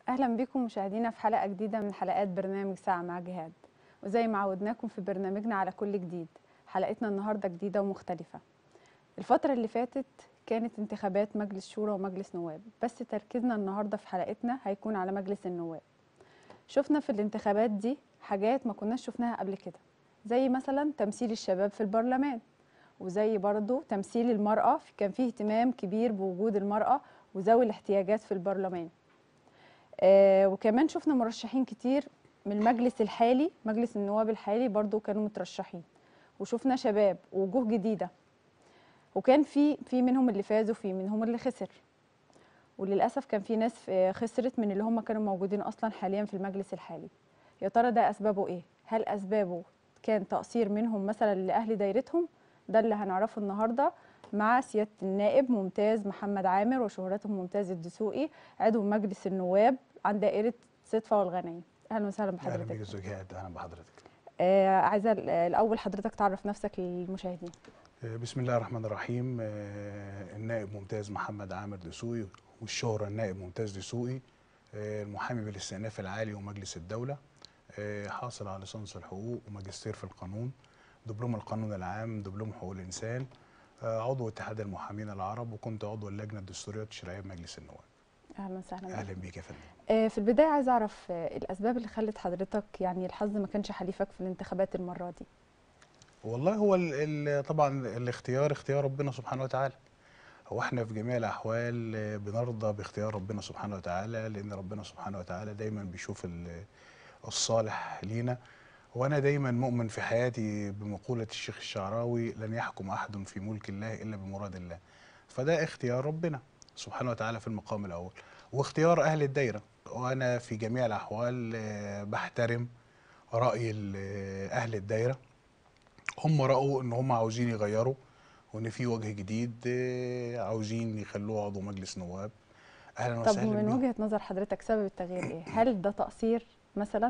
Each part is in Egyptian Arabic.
أهلا بكم مشاهدينا في حلقة جديدة من حلقات برنامج ساعة مع جهاد وزي ما عودناكم في برنامجنا على كل جديد حلقتنا النهاردة جديدة ومختلفة الفترة اللي فاتت كانت انتخابات مجلس شورى ومجلس نواب بس تركيزنا النهاردة في حلقتنا هيكون على مجلس النواب شفنا في الانتخابات دي حاجات ما كناش شفناها قبل كده زي مثلا تمثيل الشباب في البرلمان وزي برضو تمثيل المرأة كان فيه اهتمام كبير بوجود المرأة وذوي الاحتياجات في البرلمان آه وكمان شفنا مرشحين كتير من المجلس الحالي مجلس النواب الحالي برضو كانوا مترشحين وشفنا شباب ووجوه جديدة وكان في في منهم اللي فاز وفي منهم اللي خسر وللأسف كان في ناس آه، خسرت من اللي هم كانوا موجودين أصلا حاليا في المجلس الحالي يا ترى ده أسبابه إيه؟ هل أسبابه كان تقصير منهم مثلا لأهل دايرتهم؟ ده اللي هنعرفه النهارده مع سيادة النائب ممتاز محمد عامر وشهرته ممتاز الدسوقي عضو مجلس النواب عن دائرة صدفة والغنايم أهلا وسهلا اهلا بيك بحضرتك يا استاذ جهاد اهلا بحضرتك آه عايزة ال- الأول حضرتك تعرف نفسك للمشاهدين آه، بسم الله الرحمن الرحيم آه، النائب ممتاز محمد عامر دسوقي والشهرة النائب ممتاز دسوقي آه، المحامي بالاستئناف العالي ومجلس الدولة آه، حاصل على ليسانس الحقوق وماجستير في القانون دبلوم القانون العام دبلوم حقوق الإنسان آه، عضو اتحاد المحامين العرب وكنت عضو اللجنة الدستورية والتشريعية بمجلس النواب أهلا وسهلا بك. أهلا بيك يا فندم آه في البداية عايزة أعرف آه الأسباب اللي خلت حضرتك يعني الحظ ما كانش حليفك في الانتخابات المرة دي والله هو ال ال طبعا الاختيار اختيار ربنا سبحانه وتعالى هو احنا في جميع الاحوال آه، بنرضى باختيار ربنا سبحانه وتعالى لان ربنا سبحانه وتعالى دايما بيشوف ال- الصالح لينا وانا دايما مؤمن في حياتي بمقوله الشيخ الشعراوي لن يحكم احد في ملك الله الا بمراد الله فده اختيار ربنا سبحانه وتعالى في المقام الاول واختيار اهل الدايره وانا في جميع الاحوال آه، بحترم راي ال- آه، اهل الدايره هم رأوا ان هم عاوزين يغيروا وان في وجه جديد آه، عاوزين يخلوه عضو مجلس نواب اهلا طب وسهلا من بيهم. وجهة نظر حضرتك سبب التغيير إيه؟ هل ده تقصير مثلا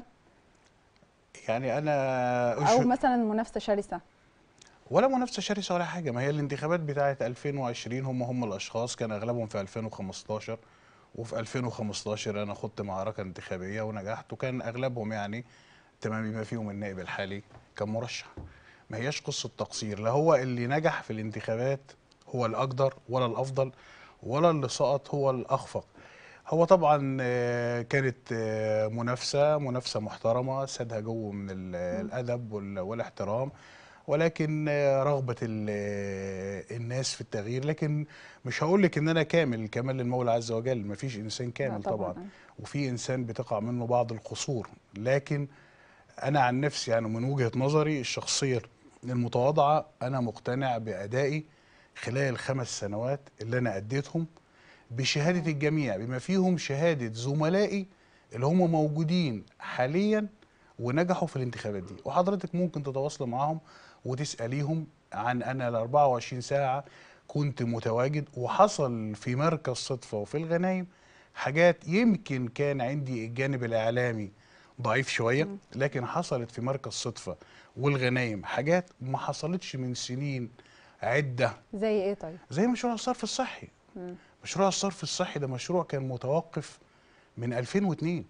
يعني انا أو أشهد مثلا منافسة شرسة ولا منافسه شرسه ولا حاجه ما هي الانتخابات بتاعه 2020 هم هم الاشخاص كان اغلبهم في 2015 وفي 2015 انا خضت معركه انتخابيه ونجحت وكان اغلبهم يعني تمام بما فيهم النائب الحالي كان مرشح ما هياش قصه تقصير لا هو اللي نجح في الانتخابات هو الاقدر ولا الافضل ولا اللي سقط هو الاخفق هو طبعا آه، كانت آه، منافسه منافسه محترمه سادها جو من ال- الادب وال- والاحترام ولكن آه، رغبه ال- آه، الناس في التغيير لكن مش هقول لك ان انا كامل كمال للمولى عز وجل مفيش انسان لا كامل طبعا وفي انسان بتقع منه بعض القصور لكن انا عن نفسي يعني من وجهه نظري الشخصيه المتواضعه انا مقتنع بادائي خلال الخمس سنوات اللي انا اديتهم بشهاده الجميع بما فيهم شهاده زملائي اللي هم موجودين حاليا ونجحوا في الانتخابات دي وحضرتك ممكن تتواصل معاهم وتساليهم عن انا ال 24 ساعه كنت متواجد وحصل في مركز صدفه وفي الغنايم حاجات يمكن كان عندي الجانب الاعلامي ضعيف شويه لكن حصلت في مركز صدفه والغنايم حاجات ما حصلتش من سنين عده زي إيه طيب؟ زي مشروع الصرف الصحي مم. مشروع الصرف الصحي ده مشروع كان متوقف من 2002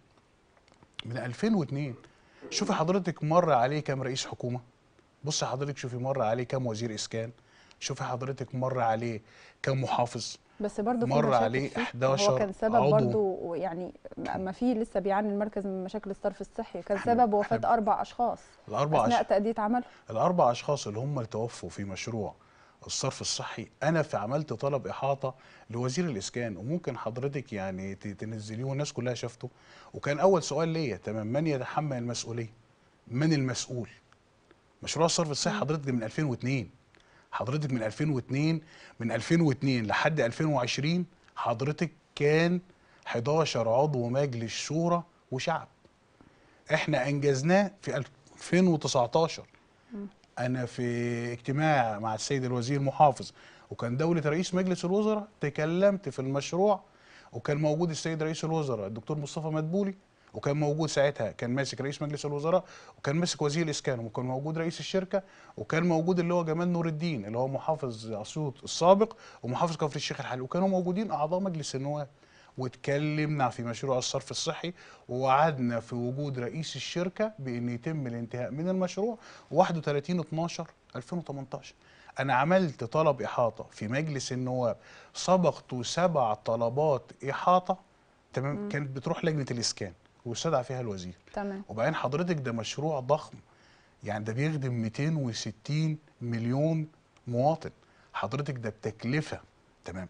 من 2002 شوفي حضرتك مر عليه كام رئيس حكومه بص حضرتك شوفي مر عليه كام وزير اسكان شوفي حضرتك مر عليه كام محافظ بس برضه في مر مشاكل عليه فيه. 11 هو كان سبب عضو. برضه يعني ما في لسه بيعاني المركز من مشاكل الصرف الصحي كان إحنا- سبب وفاة إحنا- أربع أشخاص الاربع أثناء أش... تأدية عمل الاربع اشخاص اللي هم اللي توفوا في مشروع الصرف الصحي انا في عملت طلب احاطه لوزير الاسكان وممكن حضرتك يعني ت- تنزليه والناس كلها شافته وكان اول سؤال ليا تمام من يتحمل المسؤوليه من المسؤول مشروع الصرف الصحي حضرتك ده من 2002 حضرتك من 2002 من 2002 لحد 2020 حضرتك كان 11 عضو مجلس شورى وشعب احنا انجزناه في 2019 انا في اجتماع مع السيد الوزير محافظ وكان دولة رئيس مجلس الوزراء تكلمت في المشروع وكان موجود السيد رئيس الوزراء الدكتور مصطفى مدبولي وكان موجود ساعتها كان ماسك رئيس مجلس الوزراء وكان ماسك وزير الاسكان وكان موجود رئيس الشركه وكان موجود اللي هو جمال نور الدين اللي هو محافظ اسيوط السابق ومحافظ كفر الشيخ الحالي وكانوا موجودين اعضاء مجلس النواب واتكلمنا في مشروع الصرف الصحي ووعدنا في وجود رئيس الشركه بان يتم الانتهاء من المشروع 31 12 2018 انا عملت طلب احاطه في مجلس النواب سبقته سبع طلبات احاطه تمام كانت بتروح لجنه الاسكان واستدعى فيها الوزير تمام وبعدين حضرتك ده مشروع ضخم يعني ده بيخدم 260 مليون مواطن حضرتك ده بتكلفة تمام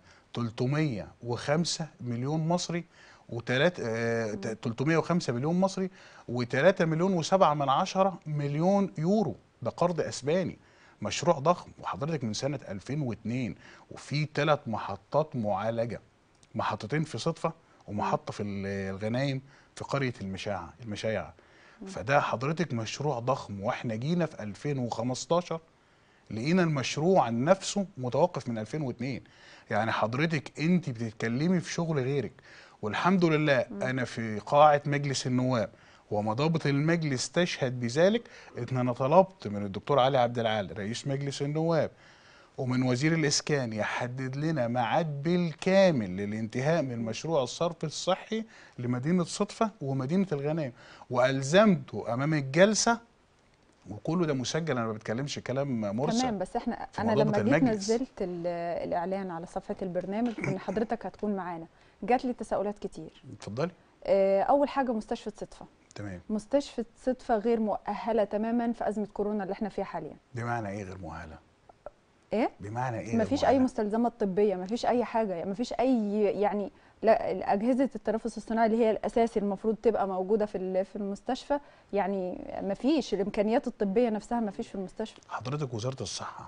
305 مليون مصري وتلات آه ت- 305 مليون مصري و3 مليون و7 من عشرة مليون يورو ده قرض اسباني مشروع ضخم وحضرتك من سنة 2002 وفي ثلاث محطات معالجة محطتين في صدفة ومحطة في ال- الغنايم في قرية المشاعة المشايعة فده حضرتك مشروع ضخم واحنا جينا في 2015 لقينا المشروع نفسه متوقف من 2002 يعني حضرتك انت بتتكلمي في شغل غيرك والحمد لله انا في قاعة مجلس النواب ومضابط المجلس تشهد بذلك ان انا طلبت من الدكتور علي عبد العال رئيس مجلس النواب ومن وزير الاسكان يحدد لنا ميعاد بالكامل للانتهاء من مشروع الصرف الصحي لمدينه صدفه ومدينه الغنائم والزمته امام الجلسه وكله ده مسجل انا ما بتكلمش كلام مرسل تمام بس احنا في انا مضابط لما جيت المجلس. نزلت ال- الاعلان على صفحه البرنامج ان حضرتك هتكون معانا جات لي تساؤلات كتير اتفضلي آه، اول حاجه مستشفى صدفه تمام مستشفى صدفه غير مؤهله تماما في ازمه كورونا اللي احنا فيها حاليا بمعنى ايه غير مؤهله ايه بمعنى ايه ما غير فيش اي مؤهلة؟ مستلزمات طبيه ما فيش اي حاجه ما فيش اي يعني لا اجهزه التنفس الصناعي اللي هي الاساسي المفروض تبقى موجوده في ال- في المستشفى يعني ما فيش الامكانيات الطبيه نفسها ما فيش في المستشفى حضرتك وزاره الصحه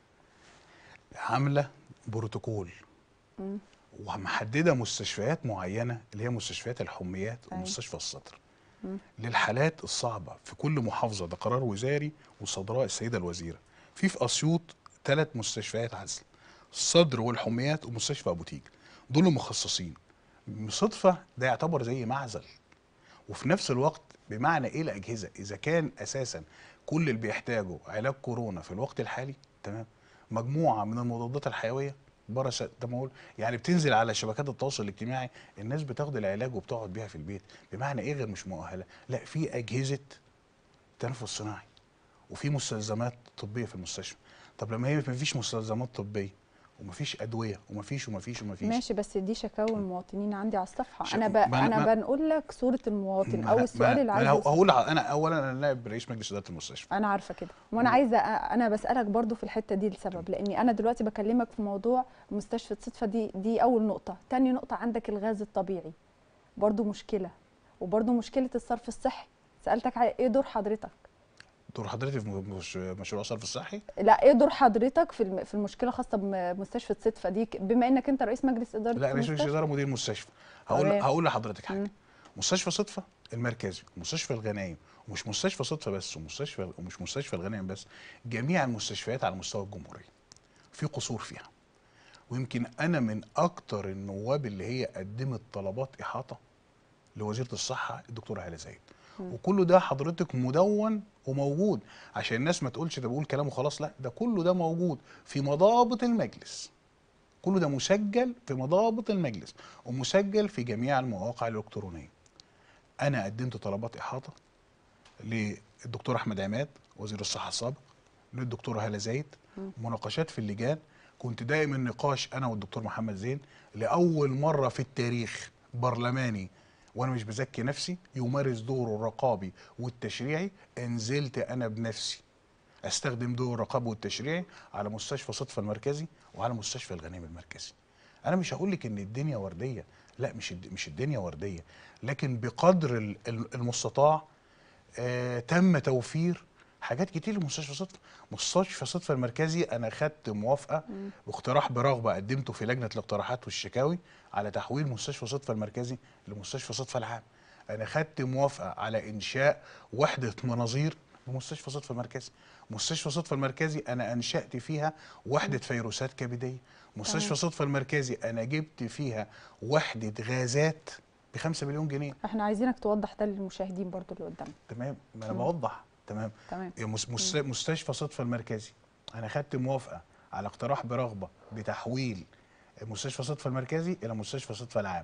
عامله بروتوكول مم. ومحدده مستشفيات معينه اللي هي مستشفيات الحميات أيوة. ومستشفى الصدر مم. للحالات الصعبه في كل محافظه ده قرار وزاري وصدراء السيده الوزيره في في اسيوط ثلاث مستشفيات عزل الصدر والحميات ومستشفى ابو تيج دول مخصصين صدفه ده يعتبر زي معزل وفي نفس الوقت بمعنى ايه الاجهزه اذا كان اساسا كل اللي بيحتاجه علاج كورونا في الوقت الحالي تمام مجموعه من المضادات الحيويه باراسيتامول يعني بتنزل على شبكات التواصل الاجتماعي الناس بتاخد العلاج وبتقعد بيها في البيت بمعنى ايه غير مش مؤهله لا في اجهزه تنفس صناعي وفي مستلزمات طبيه في المستشفى طب لما هي ما فيش مستلزمات طبيه ومفيش ادويه ومفيش ومفيش ومفيش ماشي بس دي شكاوى المواطنين عندي على الصفحه ش- انا ب... ما أنا- انا ما- بنقول لك صوره المواطن ما او أنا- السؤال ما اللي أنا- عايز ما انا أسأله. هقول انا اولا انا نائب رئيس مجلس اداره المستشفى انا عارفه كده وانا عايزه أ- انا بسالك برضو في الحته دي لسبب لاني انا دلوقتي بكلمك في موضوع مستشفى صدفه دي دي اول نقطه تاني نقطه عندك الغاز الطبيعي برضو مشكله وبرضو مشكله الصرف الصحي سالتك على ايه دور حضرتك دور حضرتك في مش- مشروع صرف الصحي لا ايه دور حضرتك في الم- في المشكله خاصه بمستشفى صدفه دي ك- بما انك انت رئيس مجلس اداره لا رئيس مجلس المستشفى اداره مدير مستشفى هقول تمام. هقول لحضرتك حاجه مم. مستشفى صدفه المركزي ومستشفى الغنايم ومش مستشفى صدفه بس ومستشفى ومش مستشفى الغنايم بس جميع المستشفيات على مستوى الجمهوريه في قصور فيها ويمكن انا من اكتر النواب اللي هي قدمت طلبات احاطه لوزيره الصحه الدكتوره هاله زايد وكله ده حضرتك مدون وموجود عشان الناس ما تقولش ده بقول كلام وخلاص لا ده كله ده موجود في مضابط المجلس كله ده مسجل في مضابط المجلس ومسجل في جميع المواقع الالكترونيه انا قدمت طلبات احاطه للدكتور احمد عماد وزير الصحه السابق للدكتوره هاله زايد مناقشات في اللجان كنت دائما نقاش انا والدكتور محمد زين لاول مره في التاريخ برلماني وانا مش بزكي نفسي يمارس دوره الرقابي والتشريعي نزلت انا بنفسي استخدم دور الرقابي والتشريعي على مستشفى صدفه المركزي وعلى مستشفى الغنيم المركزي انا مش هقول لك ان الدنيا ورديه لا مش الد- مش الدنيا ورديه لكن بقدر ال- ال- المستطاع آه تم توفير حاجات كتير لمستشفى صدفه مستشفى صدفه المركزي انا خدت موافقه واقتراح برغبه قدمته في لجنه الاقتراحات والشكاوي على تحويل مستشفى صدفه المركزي لمستشفى صدفه العام انا خدت موافقه على انشاء وحده مناظير بمستشفى صدفه المركزي مستشفى صدفه المركزي انا انشات فيها وحده فيروسات كبديه مستشفى صدفه المركزي انا جبت فيها وحده غازات ب 5 مليون جنيه احنا عايزينك توضح ده للمشاهدين برضو اللي قدامنا تمام ما انا مم. بوضح تمام تمام يا مس- مس- مستشفى صدفه المركزي انا خدت موافقه على اقتراح برغبه بتحويل مستشفى صدفه المركزي الى مستشفى صدفه العام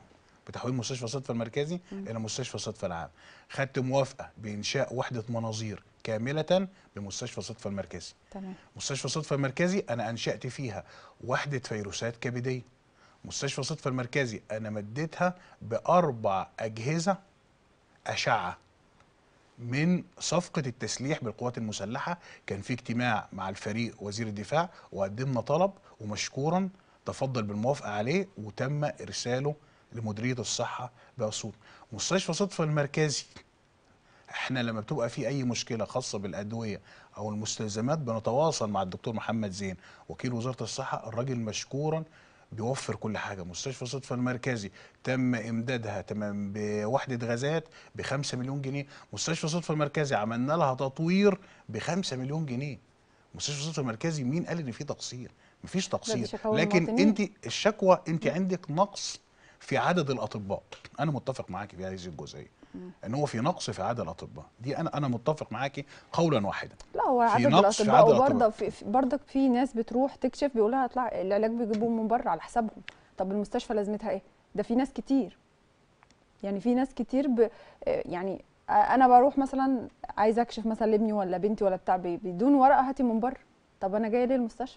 بتحويل مستشفى صدفه المركزي الى مستشفى صدفه العام خدت موافقه بانشاء وحده مناظير كامله بمستشفى صدفه المركزي تمام مستشفى صدفة المركزي أنا أنشأت فيها وحدة فيروسات كبدية مستشفى صدفة المركزي أنا مديتها بأربع أجهزة أشعة من صفقة التسليح بالقوات المسلحة كان في اجتماع مع الفريق وزير الدفاع وقدمنا طلب ومشكورا تفضل بالموافقة عليه وتم إرساله لمديرية الصحة بأسيوط مستشفى صدفة المركزي احنا لما بتبقى في اي مشكله خاصه بالادويه او المستلزمات بنتواصل مع الدكتور محمد زين وكيل وزاره الصحه الراجل مشكورا بيوفر كل حاجه مستشفى صدفه المركزي تم امدادها تمام بوحده غازات ب 5 مليون جنيه مستشفى صدفه المركزي عملنا لها تطوير ب 5 مليون جنيه مستشفى صدفه المركزي مين قال ان في تقصير مفيش تقصير شكاوى لكن المواطنين. انت الشكوى انت عندك نقص في عدد الاطباء انا متفق معاكي في هذه الجزئيه ان هو في نقص في عدد الاطباء دي انا انا متفق معاكي قولا واحدا لا هو في عدد نقص في الاطباء عدد وبرضه الأطباء. في في- برضك في ناس بتروح تكشف بيقول لها اطلع العلاج بيجيبوه من بره على حسابهم طب المستشفى لازمتها ايه ده في ناس كتير يعني في ناس كتير ب يعني انا بروح مثلا عايزه اكشف مثلا لابني ولا بنتي ولا بتاع بي- بدون ورقه هاتي من بره طب انا جايه ليه المستشفى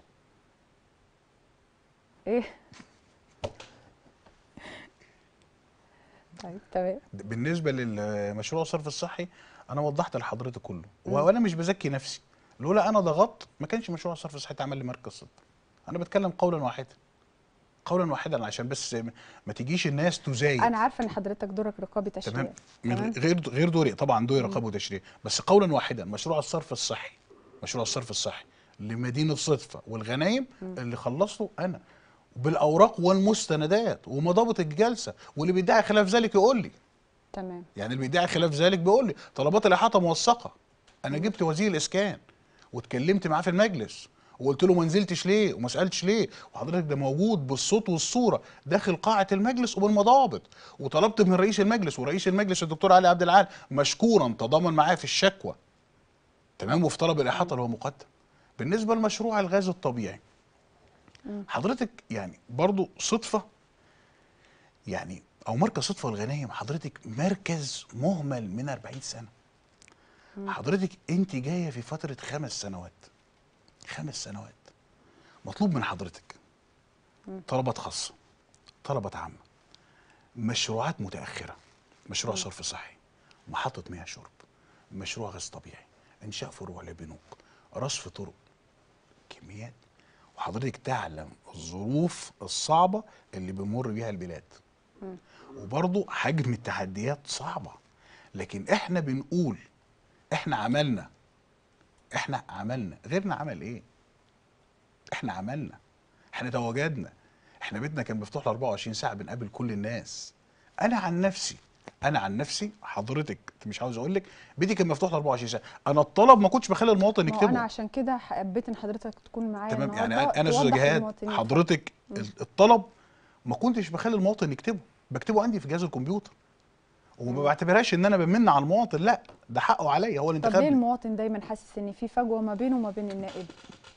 ايه طيب تمام بالنسبه للمشروع الصرف الصحي انا وضحت لحضرتك كله وانا مش بزكي نفسي لولا انا ضغطت ما كانش مشروع الصرف الصحي اتعمل لي مركز صدر انا بتكلم قولا واحدا قولا واحدا عشان بس ما تجيش الناس تزايد انا عارفه ان حضرتك دورك رقابي تشريعي تمام من تمام. غير غير دوري طبعا دوري رقابه وتشريع بس قولا واحدا مشروع الصرف الصحي مشروع الصرف الصحي لمدينه صدفه والغنايم اللي خلصته انا بالاوراق والمستندات ومضابط الجلسه واللي بيدعي خلاف ذلك يقول لي تمام يعني اللي بيدعي خلاف ذلك بيقول لي طلبات الاحاطه موثقه انا جبت وزير الاسكان واتكلمت معاه في المجلس وقلت له ما نزلتش ليه وما سالتش ليه وحضرتك ده موجود بالصوت والصوره داخل قاعه المجلس وبالمضابط وطلبت من رئيس المجلس ورئيس المجلس الدكتور علي عبد العال مشكورا تضامن معايا في الشكوى تمام وفي طلب الاحاطه اللي هو مقدم بالنسبه لمشروع الغاز الطبيعي حضرتك يعني برضو صدفه يعني او مركز صدفه والغنايم حضرتك مركز مهمل من 40 سنه حضرتك انت جايه في فتره خمس سنوات خمس سنوات مطلوب من حضرتك طلبات خاصه طلبات عامه مشروعات متاخره مشروع صرف صحي محطه مياه شرب مشروع غاز طبيعي انشاء فروع لبنوك رصف طرق كميات وحضرتك تعلم الظروف الصعبه اللي بيمر بيها البلاد وبرضه حجم التحديات صعبه لكن احنا بنقول احنا عملنا احنا عملنا غيرنا عمل ايه احنا عملنا احنا تواجدنا احنا بيتنا كان مفتوح ل 24 ساعه بنقابل كل الناس انا عن نفسي انا عن نفسي حضرتك مش عاوز اقول لك بيتي كان مفتوح ل 24 ساعه انا الطلب ما كنتش بخلي المواطن ما هو يكتبه انا عشان كده حبيت ان حضرتك تكون معايا تمام يعني النهاردة انا استاذ توضح جهاد للمواطنين. حضرتك الطلب ما كنتش بخلي المواطن يكتبه بكتبه عندي في جهاز الكمبيوتر وما بعتبرهاش ان انا بمن على المواطن لا ده حقه عليا هو اللي طب ليه انتخبني المواطن دايما حاسس ان في فجوه ما بينه وما بين النائب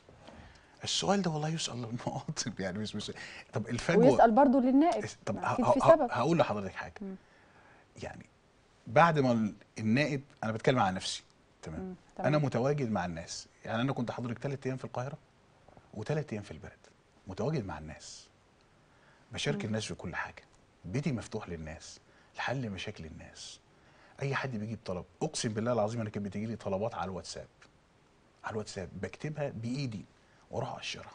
السؤال ده والله يسال المواطن يعني مش مش طب الفجوه ويسال برضه للنائب طب ما اكيد في ه- ه- سبب هقول لحضرتك حاجه يعني بعد ما ال- النائب انا بتكلم عن نفسي تمام مم، انا تمام. متواجد مع الناس يعني انا كنت حضرتك ثلاث ايام في القاهره وثلاث ايام في البلد متواجد مع الناس بشارك الناس في كل حاجه بيتي مفتوح للناس لحل مشاكل الناس اي حد بيجيب طلب اقسم بالله العظيم انا كانت بتجي لي طلبات على الواتساب على الواتساب بكتبها بايدي واروح اقشرها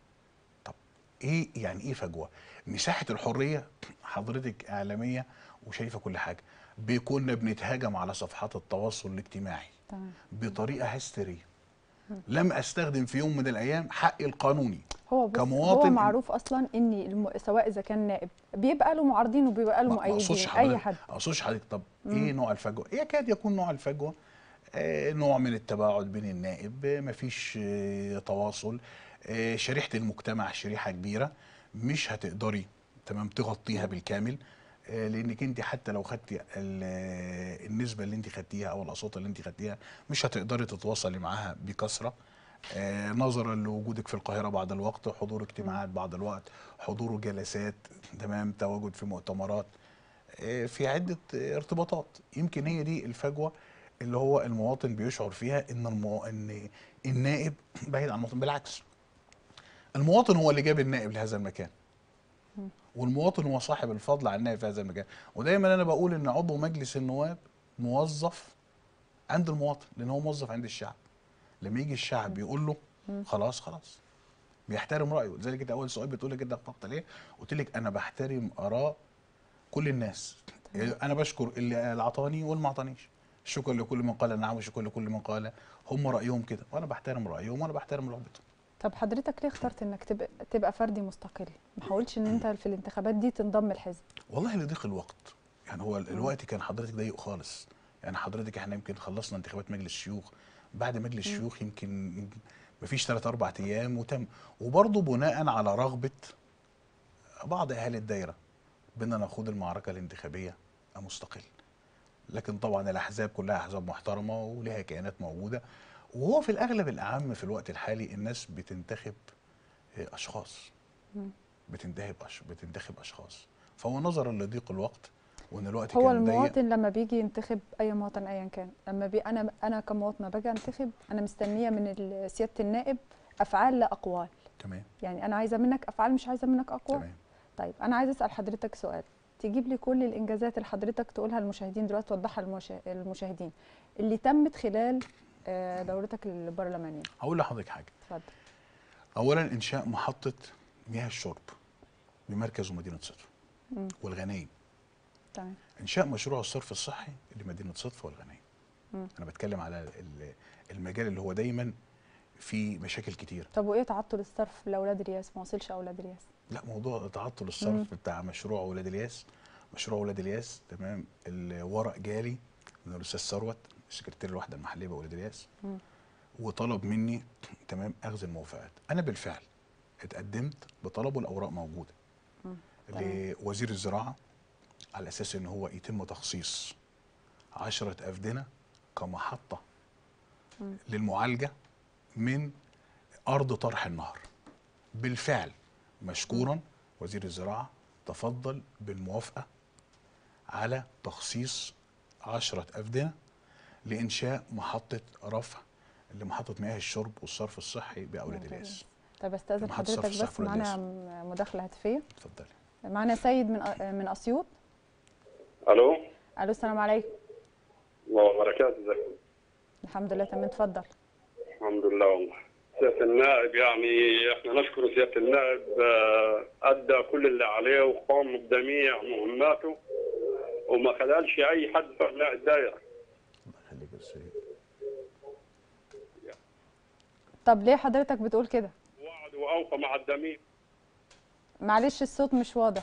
طب ايه يعني ايه فجوه مساحه الحريه حضرتك اعلاميه وشايفه كل حاجه كنا بنتهاجم على صفحات التواصل الاجتماعي تمام بطريقه هستيريه لم استخدم في يوم من الايام حقي القانوني هو بص هو كمواطن- معروف اصلا ان الم... سواء اذا كان نائب بيبقى له معارضين وبيبقى له ما- ما اقصدش مؤيدين اي حضرتك حد ما اقصدش حضرتك طب ايه نوع الفجوه؟ يكاد يكون نوع الفجوه آه نوع من التباعد بين النائب آه مفيش آه تواصل آه شريحه المجتمع شريحه كبيره مش هتقدري تمام تغطيها بالكامل آه لانك انت حتى لو خدتي ال- آه، النسبه اللي انت خدتيها او الاصوات اللي انت خدتيها مش هتقدري تتواصلي معاها بكثره آه، نظرا لوجودك في القاهره بعض الوقت حضور اجتماعات بعض الوقت حضور جلسات تمام تواجد في مؤتمرات آه، في عده آه، ارتباطات يمكن هي دي الفجوه اللي هو المواطن بيشعر فيها ان المو... ان النائب بعيد عن المواطن بالعكس المواطن هو اللي جاب النائب لهذا المكان والمواطن هو صاحب الفضل على النائب في هذا المكان ودايما انا بقول ان عضو مجلس النواب موظف عند المواطن لان هو موظف عند الشعب لما يجي الشعب يقول له خلاص خلاص بيحترم رايه لذلك انت اول سؤال بتقول لي كده اخترت ليه قلت لك انا بحترم اراء كل الناس انا بشكر اللي اللي عطاني واللي ما عطانيش الشكر لكل من قال نعم والشكر لكل من قال هم رايهم كده وانا بحترم رايهم وانا بحترم رغبتهم طب حضرتك ليه اخترت انك تبقى تبقى فردي مستقل ما حاولتش ان انت في الانتخابات دي تنضم الحزب والله لضيق الوقت يعني هو ال- الوقت كان حضرتك ضيق خالص يعني حضرتك احنا يمكن خلصنا انتخابات مجلس الشيوخ بعد مجلس الشيوخ يمكن مفيش ثلاث اربع ايام وتم وبرضه بناء على رغبه بعض اهالي الدايره بان نخوض المعركه الانتخابيه مستقل لكن طبعا الاحزاب كلها احزاب محترمه ولها كيانات موجوده وهو في الاغلب الاعم في الوقت الحالي الناس بتنتخب آه، اشخاص بتنتخب أش... بتنتخب اشخاص فهو نظرا لضيق الوقت وان الوقت هو كان ضيق المواطن لما بيجي ينتخب اي مواطن ايا كان لما بي انا انا كمواطنه باجي انتخب انا مستنيه من ال- سياده النائب افعال لا اقوال تمام يعني انا عايزه منك افعال مش عايزه منك اقوال تمام طيب انا عايزه اسال حضرتك سؤال تجيب لي كل الانجازات اللي حضرتك تقولها للمشاهدين دلوقتي توضحها للمشا- للمشاهدين اللي تمت خلال آه، دورتك البرلمانيه هقول لحضرتك حاجه اتفضل اولا انشاء محطه مياه الشرب بمركز ومدينه صدفه مم. والغنايم تمام انشاء مشروع الصرف الصحي لمدينه صدفه والغنايم مم. انا بتكلم على ال- المجال اللي هو دايما فيه مشاكل كتير طب وايه تعطل الصرف لاولاد رياس ما وصلش اولاد رياس لا موضوع تعطل الصرف بتاع مشروع ولاد الياس مشروع ولاد الياس تمام الورق جالي من الاستاذ ثروت سكرتير الوحده المحليه بولاد الياس مم. وطلب مني تمام اخذ الموافقات انا بالفعل اتقدمت بطلب والاوراق موجوده مم. لوزير الزراعه على اساس ان هو يتم تخصيص عشرة افدنه كمحطه مم. للمعالجه من ارض طرح النهر بالفعل مشكورا وزير الزراعه تفضل بالموافقه على تخصيص عشرة أفدنة لإنشاء محطة رفع لمحطة مياه الشرب والصرف الصحي بأولاد ممتاز. الياس طب استاذن محطة صرف حضرتك الصحي بس في ولاد معانا م- مداخله هاتفيه اتفضلي معانا سيد من أ- من اسيوط الو الو السلام عليكم الله وبركاته ازيك الحمد لله تمام اتفضل الحمد لله والله سياده النائب يعني احنا نشكر سياده النائب آه، ادى كل اللي عليه وقام بجميع مهماته وما خلالش اي حد في ابناء الدائره الله يخليك يا سيد طب ليه حضرتك بتقول كده وعد واوفى مع الدمير معلش الصوت مش واضح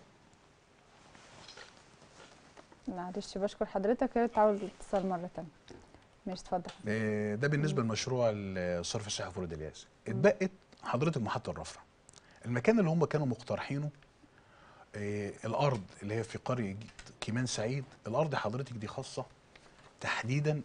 معلش بشكر حضرتك يا ريت تعود الاتصال مره تانية ماشي اتفضل آه، ده بالنسبه لمشروع الصرف الصحي في ولاد الياس اتبقت حضرتك محطه الرفع المكان اللي هم كانوا مقترحينه آه، الارض اللي هي في قريه ج- كيمان سعيد الارض حضرتك دي خاصه تحديدا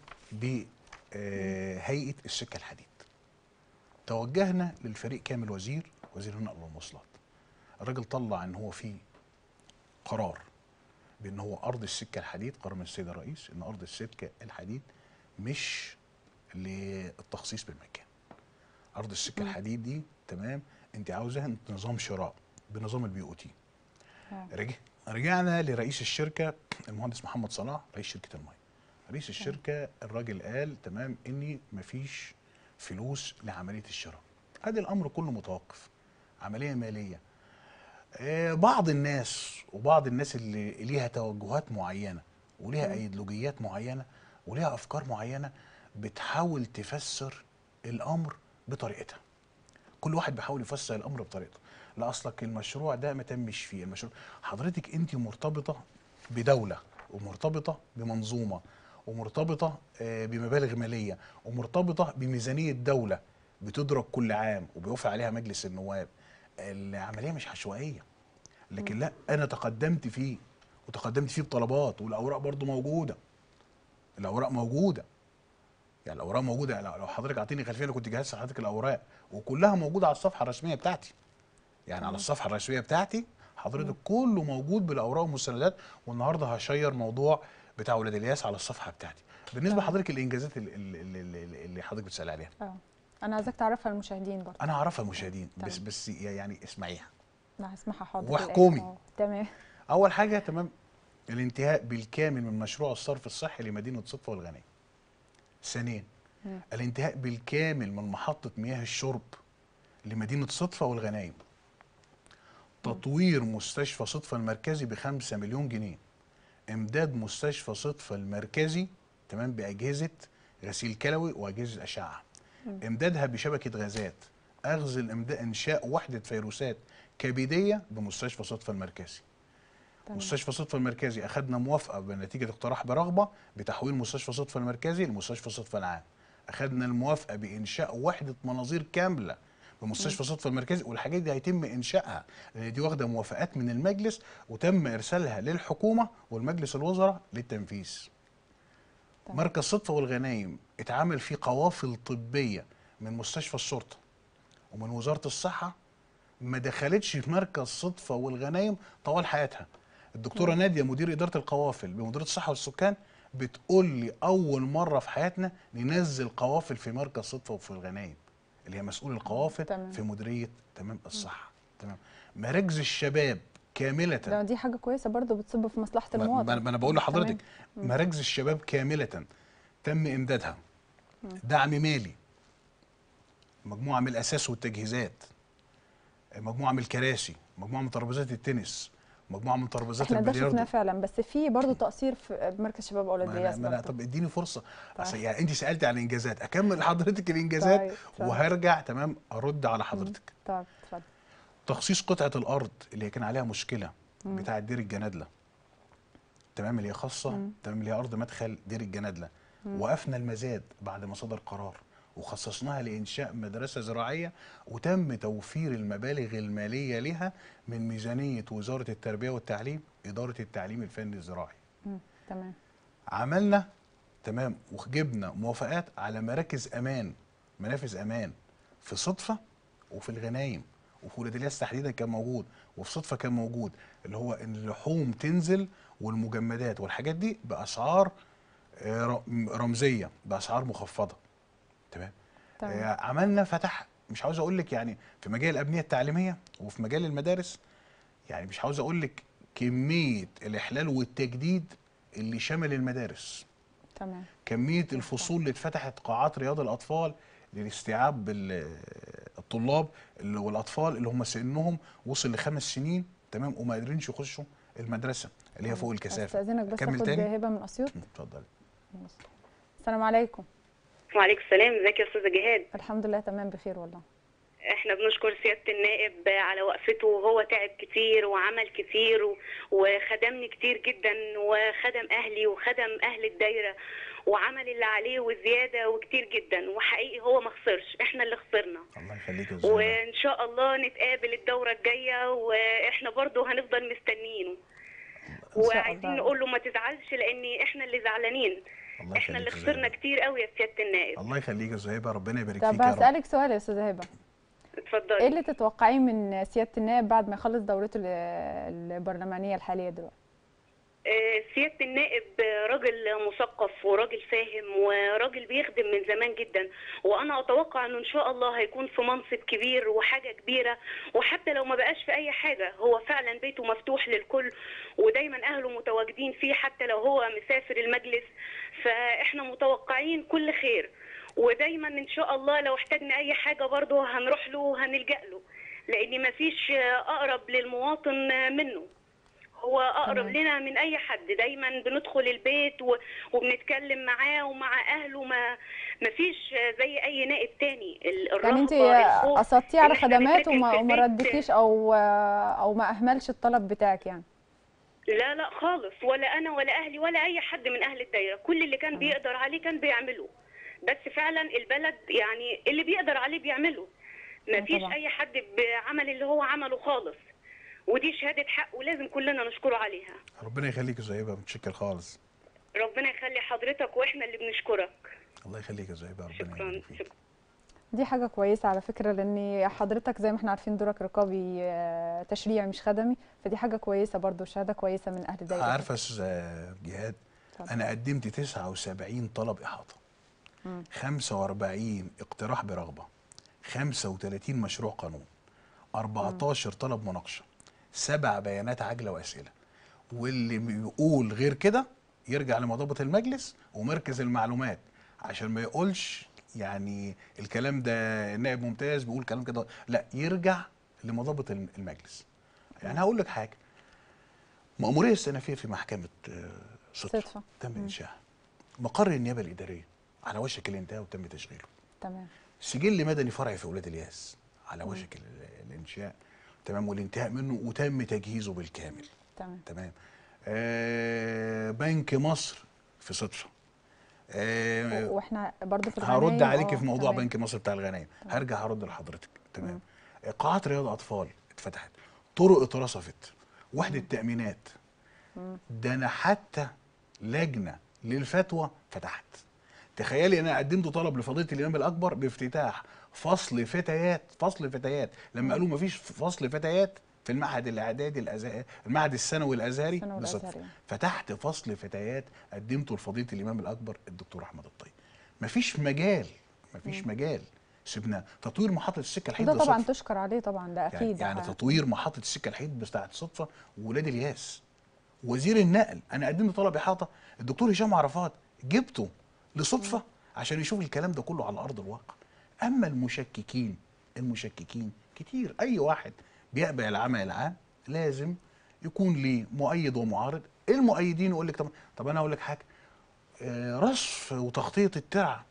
بهيئه السكه الحديد توجهنا للفريق كامل وزير وزير النقل والمواصلات الراجل طلع ان هو في قرار بان هو ارض السكه الحديد قرار من السيد الرئيس ان ارض السكه الحديد مش للتخصيص بالمكان ارض السكه الحديد دي تمام انت عاوزاها نظام شراء بنظام البي او تي آه. رجع رجعنا لرئيس الشركه المهندس محمد صلاح رئيس شركه الميه رئيس الشركه الراجل قال تمام اني مفيش فلوس لعمليه الشراء ادي الامر كله متوقف عمليه ماليه آه، بعض الناس وبعض الناس اللي ليها توجهات معينه وليها ايديولوجيات معينه وليها افكار معينه بتحاول تفسر الامر بطريقتها كل واحد بيحاول يفسر الامر بطريقته لا اصلك المشروع ده ما تمش فيه المشروع حضرتك انت مرتبطه بدوله ومرتبطه بمنظومه ومرتبطه آه، بمبالغ ماليه ومرتبطه بميزانيه دوله بتدرك كل عام وبيوافق عليها مجلس النواب العمليه مش عشوائيه لكن لا انا تقدمت فيه وتقدمت فيه بطلبات والاوراق برضو موجوده الاوراق موجوده يعني الاوراق موجوده يعني لو حضرتك اعطيني خلفيه انا كنت جهزت لحضرتك الاوراق وكلها موجوده على الصفحه الرسميه بتاعتي يعني على الصفحه الرسميه بتاعتي حضرتك كله موجود بالاوراق والمستندات والنهارده هشير موضوع بتاع ولاد الياس على الصفحه بتاعتي بالنسبه تمام. لحضرتك الانجازات اللي, اللي, اللي, اللي حضرتك بتسال عليها اه انا عايزاك تعرفها للمشاهدين برضه انا اعرفها المشاهدين بس تمام. بس يعني اسمعيها لا هسمعها حاضر في وحكومي. الآخر. آه، تمام اول حاجه تمام الانتهاء بالكامل من مشروع الصرف الصحي لمدينه صدفه والغنيم ثانيا مم. الانتهاء بالكامل من محطه مياه الشرب لمدينه صدفه والغنايم تطوير مستشفى صدفه المركزي بخمسة مليون جنيه امداد مستشفى صدفه المركزي تمام باجهزه غسيل كلوي واجهزه اشعه امدادها بشبكه غازات اخذ الامداد انشاء وحده فيروسات كبديه بمستشفى صدفه المركزي تمام مستشفى صدفه المركزي اخذنا موافقه بنتيجه اقتراح برغبه بتحويل مستشفى صدفه المركزي لمستشفى صدفه العام اخذنا الموافقه بانشاء وحده مناظير كامله بمستشفى صدفه المركزي والحاجات دي هيتم انشائها لان دي واخده موافقات من المجلس وتم ارسالها للحكومه والمجلس الوزراء للتنفيذ تمام. مركز صدفه والغنايم اتعمل فيه قوافل طبيه من مستشفى الشرطه ومن وزاره الصحه ما دخلتش في مركز صدفه والغنايم طوال حياتها الدكتوره ناديه مدير اداره القوافل بمديريه الصحه والسكان بتقول لي اول مره في حياتنا ننزل قوافل في مركز صدفه وفي الغنايم اللي هي مسؤول القوافل تمام. في مديريه تمام الصحه تمام مراكز الشباب كامله ده دي حاجه كويسه برضه بتصب في مصلحه ما- المواطن ما ما انا بقول لحضرتك تمام. مراكز الشباب كامله تم امدادها دعم مالي مجموعه من الاساس والتجهيزات مجموعه من الكراسي مجموعه من ترابيزات التنس مجموعه من ترابيزات احنا ده البلياردو شفناه فعلا بس في برضه تقصير في مركز شباب اولاد ما أنا الياس ما أنا برضه طب اديني فرصه أصل طيب. يعني انت سالتي على الانجازات اكمل لحضرتك الانجازات طيب، طيب. وهرجع تمام ارد على حضرتك طب اتفضل تخصيص قطعه الارض اللي كان عليها مشكله بتاعه دير الجنادله تمام اللي هي خاصه تمام اللي هي ارض مدخل دير الجنادله وقفنا المزاد بعد ما صدر قرار وخصصناها لانشاء مدرسه زراعيه وتم توفير المبالغ الماليه لها من ميزانيه وزاره التربيه والتعليم اداره التعليم الفني الزراعي مم. تمام عملنا تمام وجبنا موافقات على مراكز امان منافذ امان في صدفه وفي الغنايم وفي ولاد الياس تحديدا كان موجود وفي صدفه كان موجود اللي هو ان اللحوم تنزل والمجمدات والحاجات دي باسعار آه، ر- رمزيه باسعار مخفضه تمام تمام. آه، عملنا فتح مش عاوز اقول لك يعني في مجال الابنيه التعليميه وفي مجال المدارس يعني مش عاوز اقول لك كميه الاحلال والتجديد اللي شمل المدارس تمام كميه الفصول اللي اتفتحت قاعات رياض الاطفال للاستيعاب بال- الطلاب اللي والاطفال اللي هم سنهم وصل لخمس سنين تمام وما قادرينش يخشوا المدرسه اللي هي فوق الكثافه استاذنك بس أكمل اخد تاني؟ هبه من اسيوط اتفضل السلام عليكم وعليكم السلام ازيك يا استاذه جهاد الحمد لله تمام بخير والله احنا بنشكر سياده النائب على وقفته وهو تعب كتير وعمل كتير و- وخدمني كتير جدا وخدم اهلي وخدم اهل الدايره وعمل اللي عليه وزياده وكتير جدا وحقيقي هو ما خسرش احنا اللي خسرنا الله يخليك يا زهيرة وان شاء الله نتقابل الدوره الجايه واحنا برضو هنفضل مستنيينه شاء وعايزين الله. نقول له ما تزعلش لان احنا اللي زعلانين الله احنا اللي يخليك يا خسرنا زهيرة. كتير قوي يا سياده النائب الله يخليك يا زهيبه ربنا يبارك طب فيك يا رب هسألك سؤال يا استاذه هبه ايه اتفضلي اللي تتوقعيه من سياده النائب بعد ما يخلص دورته ال- البرلمانيه الحاليه دلوقتي آه، سيادة النائب آه، راجل مثقف وراجل فاهم وراجل بيخدم من زمان جدا وانا اتوقع انه ان شاء الله هيكون في منصب كبير وحاجة كبيرة وحتى لو ما بقاش في اي حاجة هو فعلا بيته مفتوح للكل ودايما اهله متواجدين فيه حتى لو هو مسافر المجلس فاحنا متوقعين كل خير ودايما ان شاء الله لو احتاجنا اي حاجة برضه هنروح له وهنلجأ له لان مفيش آه، اقرب للمواطن آه، منه هو اقرب تمام. لنا من اي حد دايما بندخل البيت و... وبنتكلم معاه ومع اهله ما ما فيش زي اي نائب تاني ال- الرهبه يعني انت الخوف قصدتيه على إن إحنا خدمات بنسافر وما, في وما البيت. ردتيش او او ما اهملش الطلب بتاعك يعني لا لا خالص ولا انا ولا اهلي ولا اي حد من اهل الدايره كل اللي كان تمام. بيقدر عليه كان بيعمله بس فعلا البلد يعني اللي بيقدر عليه بيعمله ما آه فيش طبعا. اي حد بعمل اللي هو عمله خالص ودي شهاده حق ولازم كلنا نشكره عليها ربنا يخليك يا زهيبه متشكر خالص ربنا يخلي حضرتك واحنا اللي بنشكرك الله يخليك يا زهيبه ربنا شكرا يبارك فيك شكرا دي حاجة كويسة على فكرة لأن حضرتك زي ما احنا عارفين دورك رقابي آه، تشريعي مش خدمي فدي حاجة كويسة برضو شهادة كويسة من أهل دايرة عارفه يا استاذ جهاد اتفضل. انا قدمت 79 طلب احاطه 45 اقتراح برغبه 35 مشروع قانون 14 طلب مناقشه سبع بيانات عاجله واسئله واللي بيقول غير كده يرجع لمضبط المجلس ومركز المعلومات عشان ما يقولش يعني الكلام ده النائب ممتاز بيقول كلام كده لا يرجع لمضبط الم- المجلس يعني هقول لك حاجه مأمورية السنفية في محكمة آه، صدفة صدفة. تم إنشائها مقر النيابة الإدارية على وشك الانتهاء وتم تشغيله تمام سجل مدني فرعي في ولاد الياس على وشك ال- الإنشاء تمام والانتهاء منه وتم تجهيزه بالكامل تمام تمام آه بنك مصر في صدفة آه واحنا برضو في الغنايم هرد عليكي آه، في موضوع تمام. بنك مصر بتاع الغنايم هرجع هرد لحضرتك تمام قاعات رياض اطفال اتفتحت طرق اترصفت وحده تامينات ده انا حتى لجنه للفتوى فتحت تخيلي انا قدمت طلب لفضيله الامام الاكبر بافتتاح فصل فتيات فصل فتيات لما قالوا مفيش فصل فتيات في المعهد الاعدادي الازهري المعهد الثانوي الازهري الثانوي لصدفة. الأزهري. فتحت فصل فتيات قدمته لفضيله الامام الاكبر الدكتور احمد الطيب مفيش مجال مفيش مجال سيبنا تطوير محطه السكه الحديد ده طبعا لصدفة. تشكر عليه طبعا ده يعني, أكيد يعني آه. تطوير محطه السكه الحديد بتاعت صدفه وولاد الياس وزير النقل انا قدمت طلب احاطه الدكتور هشام عرفات جبته لصدفه عشان يشوف الكلام ده كله على ارض الواقع اما المشككين المشككين كتير اي واحد بيقبل العمل العام لازم يكون ليه مؤيد ومعارض المؤيدين يقول لك طب طب انا اقول لك حاجه آه، رصف وتغطيه الترعه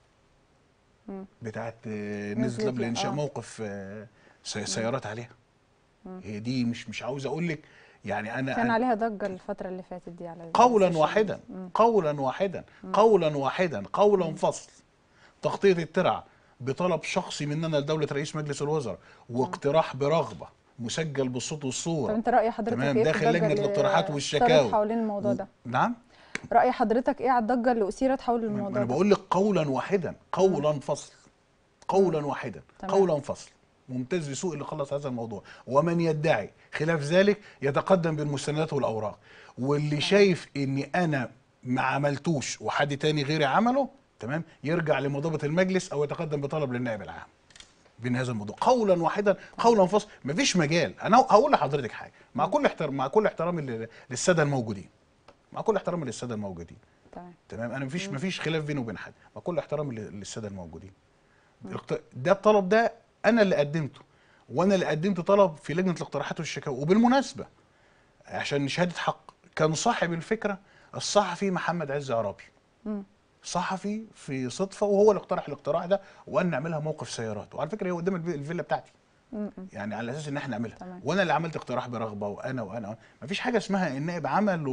بتاعت آه، نزلت نزلت قبل لي، انشاء آه. موقف آه، سي- سيارات عليها هي دي مش مش عاوز اقول لك يعني انا كان أنا عليها ضجة الفترة اللي فاتت دي على قولا السوشيال واحدا ميديا. قولا واحدا قولا واحدا قولا فصل تغطيه الترع بطلب شخصي مننا لدوله رئيس مجلس الوزراء واقتراح برغبه مسجل بالصوت والصوره طب انت رأي حضرتك تمام ايه في داخل الضجة لجنه اللي الاقتراحات صارت والشكاوى حوالين الموضوع و- ده نعم رأي حضرتك ايه على الضجة اللي أثيرت حول ما الموضوع انا ده بقول لك قولا واحدا قولا فصل قولا واحدا تمام. قولا فصل ممتاز لسوء اللي خلص هذا الموضوع ومن يدعي خلاف ذلك يتقدم بالمستندات والاوراق واللي شايف اني انا ما عملتوش وحد تاني غيري عمله تمام يرجع لمضابط المجلس او يتقدم بطلب للنائب العام بين هذا الموضوع قولا واحدا قولا فصل مفيش مجال انا هقول لحضرتك حاجه مع كل احترام مع كل احترامي لل- للساده الموجودين مع كل احترامي للساده الموجودين تمام تمام انا مفيش مفيش خلاف بيني وبين حد مع كل احترامي لل- للساده الموجودين الاقت- ده الطلب ده انا اللي قدمته وانا اللي قدمت طلب في لجنه الاقتراحات والشكاوى وبالمناسبه عشان شهاده حق كان صاحب الفكره الصحفي محمد عز عرابي صحفي في صدفه وهو اللي اقترح الاقتراح ده وقال نعملها موقف سيارات وعلى فكره هي قدام الفي- الفيلا بتاعتي يعني على اساس ان احنا نعملها تمام. وانا اللي عملت اقتراح برغبه وانا وانا ما فيش حاجه اسمها النائب عمل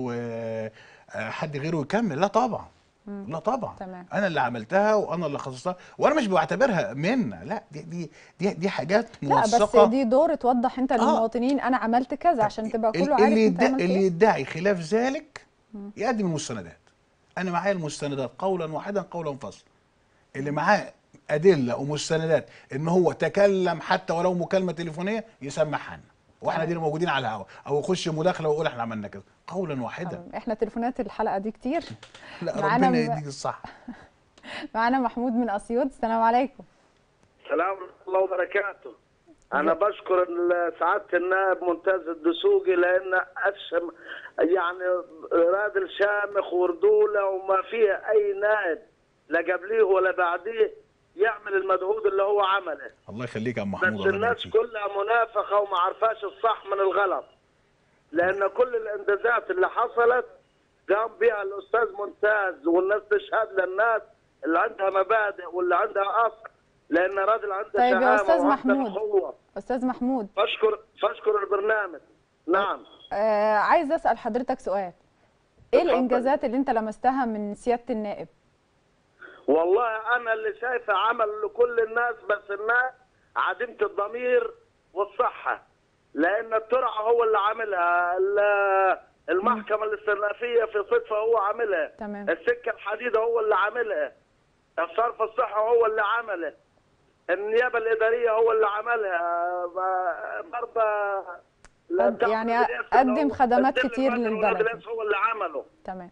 وحد غيره يكمل لا طبعا لا طبعا تمام. انا اللي عملتها وانا اللي خصصتها وانا مش بعتبرها منا لا دي دي دي, دي حاجات لا بس موثقه دي دور توضح انت للمواطنين انا عملت كذا عشان تبقى كله ال- عارف اللي انت يدعي عملت اللي ايه يدعي خلاف ذلك يقدم المستندات انا معايا المستندات قولا واحدا قولا فصل اللي معاه ادله ومستندات ان هو تكلم حتى ولو مكالمه تليفونيه يسمعها لنا واحنا دينا موجودين على الهواء او يخش مداخله ويقول احنا عملنا كذا قولا واحدا تمام. احنا تليفونات الحلقة دي كتير لا معانا ربنا م- يديك الصح معانا محمود من اسيوط السلام عليكم السلام ورحمة الله وبركاته أنا بشكر ال- سعادة النائب ممتاز الدسوقي لأن أشم يعني راجل شامخ وردولة وما فيه أي نائب لا قبليه ولا بعديه يعمل المجهود اللي هو عمله الله يخليك يا عم بس محمود الله يبارك الناس فيك. كلها منافقة وما عرفاش الصح من الغلط لأن كل الإنجازات اللي حصلت قام بها الأستاذ ممتاز والناس تشهد للناس اللي عندها مبادئ واللي عندها أصل لأن راجل عنده طيب يا شهامة أستاذ وعنده محمود. أخوة. استاذ محمود فاشكر فاشكر البرنامج نعم آه عايز اسال حضرتك سؤال ايه اتفضل. الانجازات اللي انت لمستها من سياده النائب والله انا اللي شايفه عمل لكل الناس بس الناس عديمه الضمير والصحه لان الترعه هو اللي عاملها ال- المحكمه الاستئنافيه في صدفه هو عاملها تمام. السكه الحديد هو اللي عاملها الصرف الصحي هو اللي عمله النيابه الاداريه هو اللي عملها ما- برضه لا قد- تعمل يعني بالياس قدم إنه خدمات الدل كتير المدني للبلد. والبلاد هو اللي عمله تمام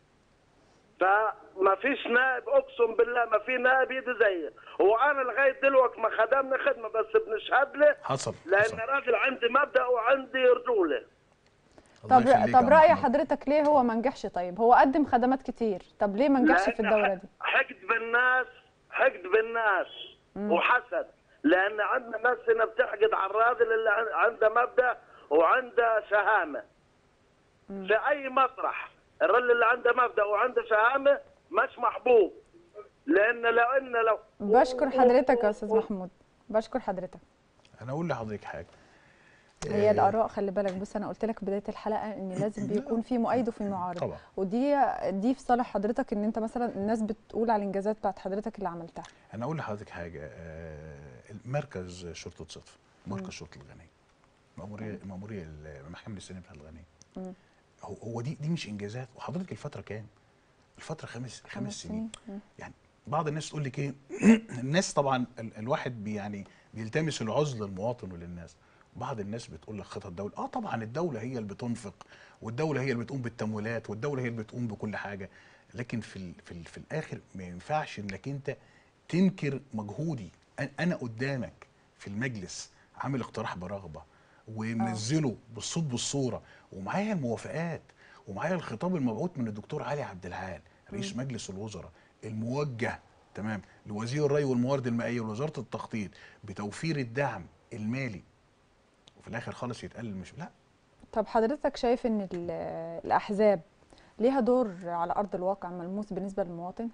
فما فيش نائب اقسم بالله ما في نائب يدي زيه وانا لغايه دلوقتي ما خدمني خدمه بس بنشهد له حصل لان حصل راجل عندي مبدا وعندي رجوله الله طب يخليك يا طب عم رأي محمد. حضرتك ليه هو ما نجحش طيب هو قدم خدمات كتير طب ليه ما نجحش في لأن الدورة دي حقد بالناس حقد بالناس وحسد لان عندنا ناس هنا بتحقد على الراجل اللي عن- عنده مبدا وعنده شهامه في اي مطرح الراجل اللي عنده مبدا وعنده شهامه مش محبوب لان لو ان لو بشكر حضرتك يا استاذ محمود بشكر حضرتك انا اقول لحضرتك حاجه هي الاراء خلي بالك بص انا قلت لك بدايه الحلقه ان لازم بيكون في مؤيد وفي معارض طبعا. ودي دي في صالح حضرتك ان انت مثلا الناس بتقول على الانجازات بتاعت حضرتك اللي عملتها انا اقول لحضرتك حاجه آه، مركز شرطه صدف مركز شرطه الغنية مأمورية مأمورية المحكمة الإسلامية بتاعت الغنية هو هو دي دي مش انجازات وحضرتك الفتره كام؟ الفتره خمس خمس سنين مم. يعني بعض الناس تقول لك ايه الناس طبعا ال الواحد بي يعني بيلتمس العذر للمواطن وللناس بعض الناس بتقول لك خطط الدوله اه طبعا الدوله هي اللي بتنفق والدوله هي اللي بتقوم بالتمويلات والدوله هي اللي بتقوم بكل حاجه لكن في ال في, ال في الاخر ما ينفعش انك انت تنكر مجهودي أن- انا قدامك في المجلس عامل اقتراح برغبه ومنزله بالصوت بالصوره ومعايا الموافقات ومعايا الخطاب المبعوث من الدكتور علي عبد العال رئيس مجلس الوزراء الموجه تمام لوزير الري والموارد المائيه ولوزاره التخطيط بتوفير الدعم المالي وفي الاخر خالص يتقال مش لا طب حضرتك شايف ان ال- الاحزاب ليها دور على ارض الواقع ملموس بالنسبه للمواطن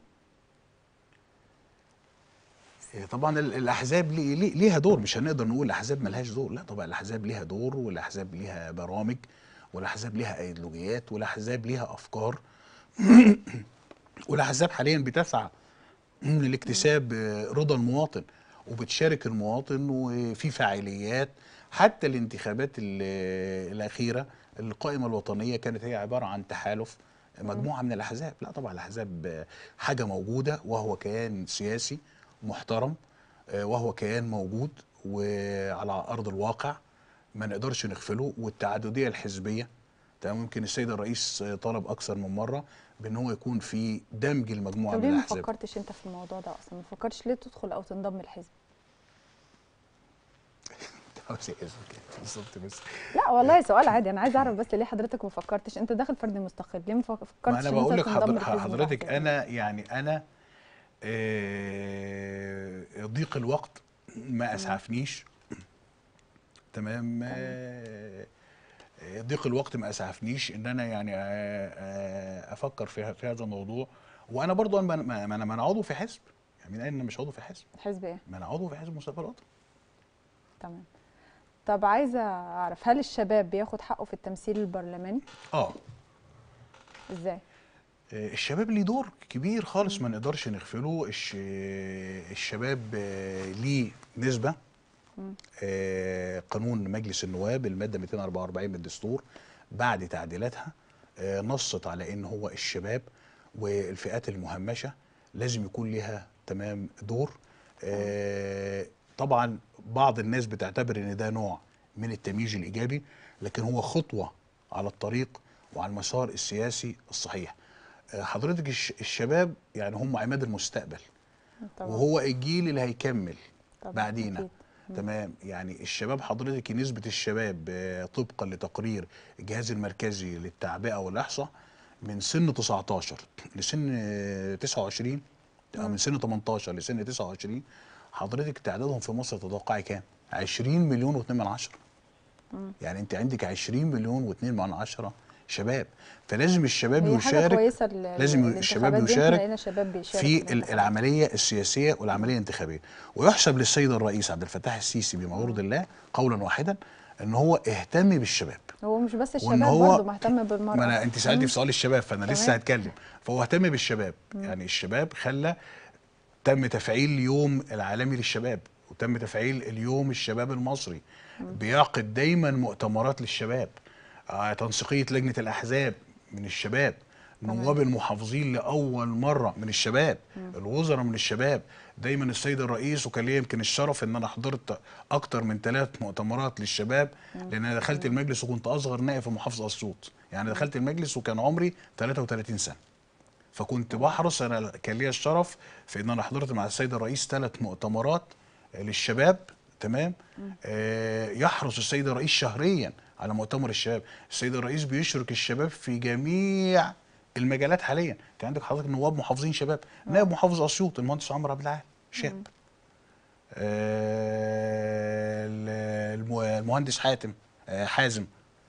إيه طبعا ال- الاحزاب لي- لي- ليها دور مش هنقدر نقول الاحزاب ملهاش دور لا طبعا الاحزاب ليها دور والاحزاب ليها برامج والاحزاب ليها ايديولوجيات والاحزاب ليها افكار والاحزاب حاليا بتسعى لاكتساب آه، رضا المواطن وبتشارك المواطن وفي فعاليات حتى الانتخابات ال- الاخيره القائمه الوطنيه كانت هي عباره عن تحالف مجموعه من الاحزاب لا طبعا الاحزاب آه، حاجه موجوده وهو كيان سياسي محترم آه، وهو كيان موجود وعلى ارض الواقع ما نقدرش نغفله والتعدديه الحزبيه تمام يمكن السيد الرئيس آه، طلب اكثر من مره بان هو يكون في دمج المجموعه طب من ليه ما الاحزاب فكرتش انت في الموضوع ده اصلا ما فكرتش ليه تدخل او تنضم الحزب عاوز إيه اسمك؟ بالظبط بس لا والله سؤال عادي انا عايز اعرف بس ليه حضرتك ما فكرتش انت داخل فرد مستقل ليه ما فكرتش ما انا إن بقول أنت لك تنضم حضر- لحزب من حضرتك الأحزاب؟ انا يعني انا آه، ضيق الوقت ما اسعفنيش تمام آه، آه، ضيق الوقت ما اسعفنيش ان انا يعني آه، آه، افكر في في هذا الموضوع وانا برضو انا ما ما انا ما انا عضو في حزب يعني من أين انا مش عضو في حزب حزب ايه ما انا عضو في حزب مستقبل وطني تمام طب عايزه اعرف هل الشباب بياخد حقه في التمثيل البرلماني اه ازاي آه، الشباب ليه دور كبير خالص ما نقدرش نغفله الش... الشباب آه، ليه نسبة آه، قانون مجلس النواب المادة 244 من الدستور بعد تعديلاتها آه، نصت على ان هو الشباب والفئات المهمشة لازم يكون لها تمام دور آه، طبعا بعض الناس بتعتبر ان ده نوع من التمييز الايجابي لكن هو خطوة على الطريق وعلى المسار السياسي الصحيح آه، حضرتك الش- الشباب يعني هم عماد المستقبل طبعا وهو الجيل اللي هيكمل طبعاً، بعدينا أكيد. تمام يعني الشباب حضرتك نسبة الشباب آه، طبقا لتقرير الجهاز المركزي للتعبئة والإحصاء من سن 19 لسن آه، 29 أو من سن 18 لسن 29 حضرتك تعدادهم في مصر تتوقعي كام؟ 20 مليون و2 من عشرة يعني انت عندك 20 مليون و2 من عشرة شباب فلازم الشباب هي حاجه يشارك كويسه ال- لازم الانتخابات الشباب دي، إحنا يشارك لقينا شباب بيشارك في ال- الانتخابات. العمليه السياسيه والعمليه الانتخابيه ويحسب للسيد الرئيس عبد الفتاح السيسي بما يرضي الله قولا واحدا ان هو اهتم بالشباب هو مش بس وإن الشباب هو- برضه مهتم بالمرأة ما انا انت سالتي في سؤال الشباب فانا لسه تمام. هتكلم فهو اهتم بالشباب يعني الشباب خلى تم تفعيل اليوم العالمي للشباب وتم تفعيل اليوم الشباب المصري بيعقد دايما مؤتمرات للشباب آه تنسيقيه لجنه الاحزاب من الشباب نواب المحافظين لاول مره من الشباب الوزراء من الشباب دايما السيد الرئيس وكان ليا يمكن الشرف ان انا حضرت اكتر من ثلاث مؤتمرات للشباب لان انا دخلت المجلس وكنت اصغر نائب في محافظه اسيوط يعني دخلت المجلس وكان عمري 33 سنه فكنت بحرص انا كان ليا الشرف في ان انا حضرت مع السيد الرئيس ثلاث مؤتمرات للشباب تمام آه يحرص السيد الرئيس شهريا على مؤتمر الشباب السيد الرئيس بيشرك الشباب في جميع المجالات حاليا انت عندك حضرتك نواب محافظين شباب نائب محافظ اسيوط المهندس عمرو عبد العال شاب آه الم- المهندس حاتم آه حازم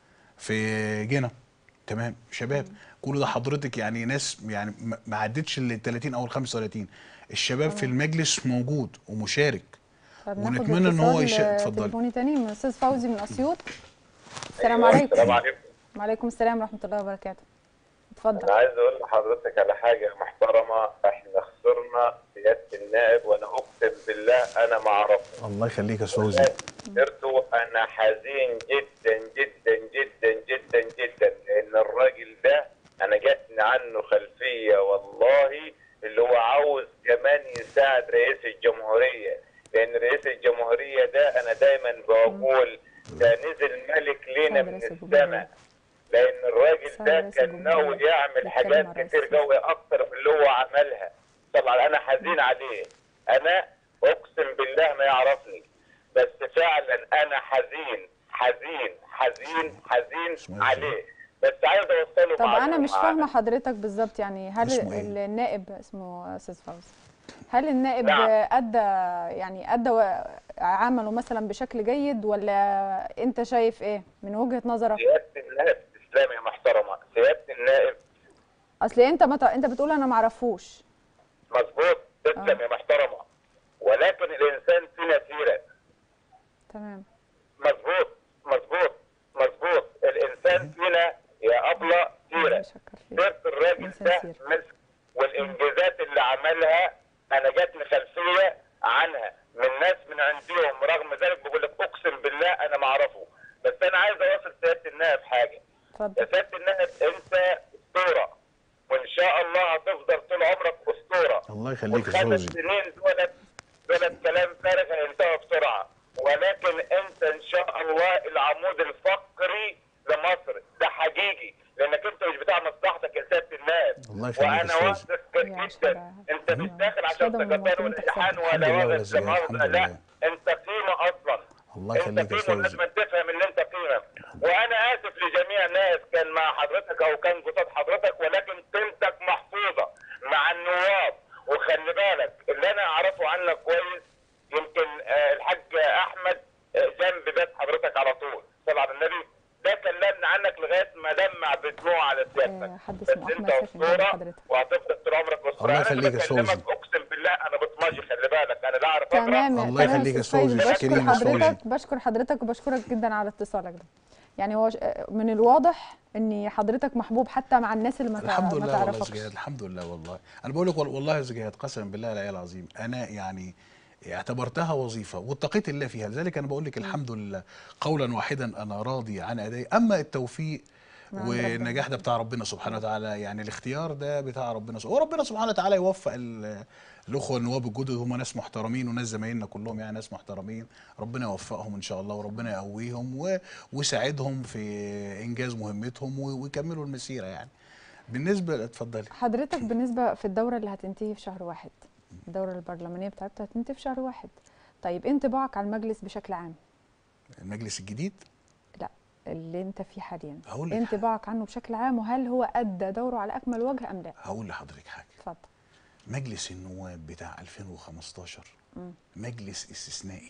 في جنة تمام شباب كل ده حضرتك يعني ناس يعني ما- ما عدتش ال 30 او ال 35 الشباب في المجلس موجود ومشارك طب ناخد ونتمنى إن هو اتصال يش- اتفضلي. تليفوني تاني من الاستاذ فوزي من اسيوط السلام عليكم السلام عليكم وعليكم السلام ورحمه الله وبركاته اتفضل انا عايز اقول لحضرتك على حاجه محترمه احنا خسرنا سياده النائب وانا اقسم بالله انا ما اعرفه الله يخليك يا أستاذ فوزي خسرته انا حزين جدا جدا جدا جدا جدا لان الراجل ده انا جاتني عنه خلفيه والله اللي هو عاوز كمان يساعد رئيس الجمهوريه لان رئيس الجمهوريه ده انا دايما بقول ده نزل ملك لينا سعد من رئيس الجمهورية. السماء لان الراجل سعد ده رئيس كان الجمهورية. ناوي يعمل بيتكلم حاجات عن رئيس كتير الجمهورية. قوي اكتر من اللي هو عملها طبعا انا حزين عليه انا اقسم بالله ما يعرفني بس فعلا انا حزين حزين حزين حزين اسمه إيه؟ عليه بس عايز اوصله طب انا معلومة مش عنه. فاهمه حضرتك بالظبط يعني هل اسمه إيه؟ النائب اسمه استاذ فوزي هل النائب نعم. ادى يعني ادى و- عمله مثلا بشكل جيد ولا انت شايف ايه من وجهة نظرك سياده النائب تسلم يا محترمه سياده النائب اصل انت ما ت- انت بتقول انا ما اعرفوش مظبوط تسلم آه. يا محترمه ولكن الانسان فينا سيره تمام مظبوط مظبوط مظبوط الانسان فينا يا ابله الله سيره يشكر فيك سيره الراجل إنسان ده سيرة. مسك والانجازات اللي عملها انا جاتني خلفيه عنها من ناس من عندهم رغم ذلك بقول لك اقسم بالله انا ما اعرفه بس انا عايز اوصل سياده النائب حاجه يا اتفضل سياده النائب انت اسطوره وان شاء الله هتفضل طول عمرك اسطوره الله يخليك يا والخمس فوزي سنين دولت دولت كلام فارغ هينتهوا بسرعه ولكن انت ان شاء الله العمود الفقري لمصر ده حقيقي لانك انت مش بتاع مصلحتك يا سياده الناس الله يخليك يا وانا فوزي. واثق يا جدا عشرة. انت مش داخل عشان أشهد أن سكتان المواطنين ولا امتحان تحسبوا. ولا الحمد لله ولا ولا زيادة، زمارة الحمد لا لله. انت قيمه اصلا الله انت يخليك يا قيمه فوزي لازم تفهم ان انت قيمه وانا اسف لجميع الناس كان مع حضرتك او كان قصاد حضرتك ولكن قيمتك محفوظه مع النواب وخلي بالك اللي انا اعرفه عنك كويس يمكن آه، الحاج احمد آه، جنب بيت حضرتك على طول صلى على النبي ده كلمنا عنك لغايه ما دمع بدموع على آه، سيادتك حد بس اسمه انت أحمد ساكن جنب اسطوره حضرتك. وهتفضل طول عمرك اسطوره الله انا يخليك اللي يا فوزي. بكلمك اقسم بالله انا بطماجي خلي بالك انا لا اعرف أقرأ. تمام الله تمام يخليك يا أستاذ فايز، فوزي، بشكر شكرين يا فوزي. حضرتك بشكر حضرتك وبشكرك جدا على اتصالك ده يعني هو ش- من الواضح ان حضرتك محبوب حتى مع الناس اللي ما تع- الحمد ما لله والله يا تعرفكش زجاج الحمد لله والله انا بقول لك وال- والله يا زجاج قسما بالله العلي العظيم انا يعني اعتبرتها وظيفه واتقيت الله فيها لذلك انا بقول لك الحمد لله قولا واحدا انا راضي عن ادائي اما التوفيق من عند والنجاح ده بتاع ربنا سبحانه وتعالى يعني الاختيار ده بتاع ربنا سبحانه وربنا سبحانه وتعالى يوفق ال- الاخوه النواب الجدد هم ناس محترمين وناس زمايلنا كلهم يعني ناس محترمين ربنا يوفقهم ان شاء الله وربنا يقويهم و- ويساعدهم في انجاز مهمتهم و- ويكملوا المسيره يعني بالنسبه اتفضلي حضرتك بالنسبة في الدورة اللي هتنتهي في شهر واحد الدورة البرلمانية بتاعتها هتنتهي في شهر واحد طيب انطباعك على المجلس بشكل عام المجلس الجديد لا اللي انت فيه حاليا هقول لك انطباعك عنه بشكل عام وهل هو ادى دوره على اكمل وجه ام لا هقول لحضرتك حاجه اتفضل مجلس النواب بتاع 2015 مجلس استثنائي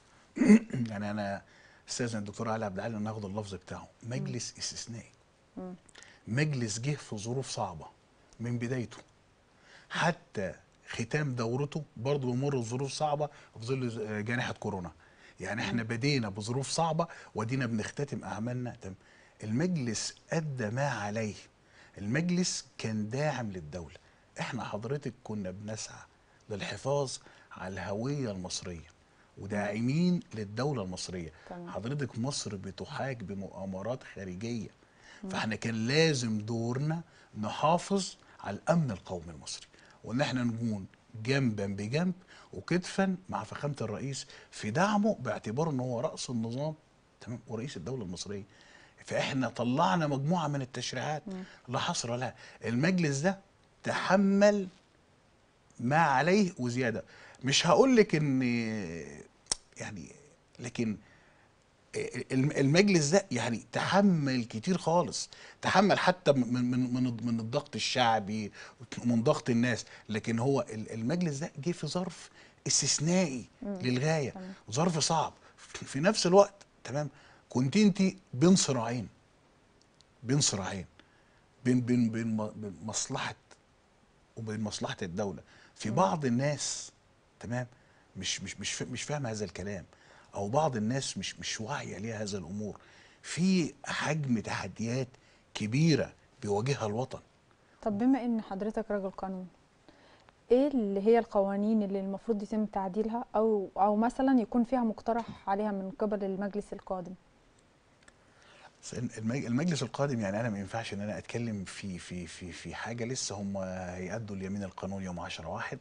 يعني انا استاذن الدكتور علي عبد العال ان اخد اللفظ بتاعه مجلس استثنائي مجلس جه في ظروف صعبه من بدايته حتى ختام دورته برضه بيمر بظروف صعبه في ظل جائحه كورونا يعني احنا بدينا بظروف صعبه ودينا بنختتم اعمالنا تمام المجلس ادى ما عليه المجلس كان داعم للدوله احنا حضرتك كنا بنسعى للحفاظ على الهويه المصريه وداعمين للدوله المصريه تمام. حضرتك مصر بتحاج بمؤامرات خارجيه فاحنا كان لازم دورنا نحافظ على الامن القومي المصري وان احنا نكون جنبا بجنب وكتفا مع فخامه الرئيس في دعمه باعتباره ان هو راس النظام تمام ورئيس الدوله المصريه فاحنا طلعنا مجموعه من التشريعات لا حصر لها المجلس ده تحمل ما عليه وزياده مش هقول لك ان يعني لكن الم- المجلس ده يعني تحمل كتير خالص تحمل حتى من من من من الضغط الشعبي ومن ضغط الناس لكن هو ال- المجلس ده جه في ظرف استثنائي للغايه ظرف صعب في نفس الوقت تمام كنت انت بين صراعين بين صراعين بين بين بين م- بين مصلحه وبين مصلحه الدوله في بعض الناس تمام مش مش مش فا- مش فاهمه هذا الكلام او بعض الناس مش مش واعيه ليها هذا الامور في حجم تحديات كبيره بيواجهها الوطن طب بما ان حضرتك راجل قانون ايه اللي هي القوانين اللي المفروض يتم تعديلها او او مثلا يكون فيها مقترح عليها من قبل المجلس القادم بس المج- المجلس القادم يعني انا ما ينفعش ان انا اتكلم في في في في حاجه لسه هم هيأدوا اليمين القانون يوم 10 واحد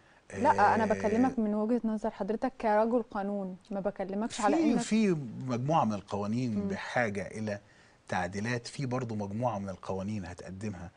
لا انا آه، بكلمك من وجهة نظر حضرتك كرجل قانون ما بكلمكش على في انك في مجموعه من القوانين بحاجه الى تعديلات في برضو مجموعه من القوانين هتقدمها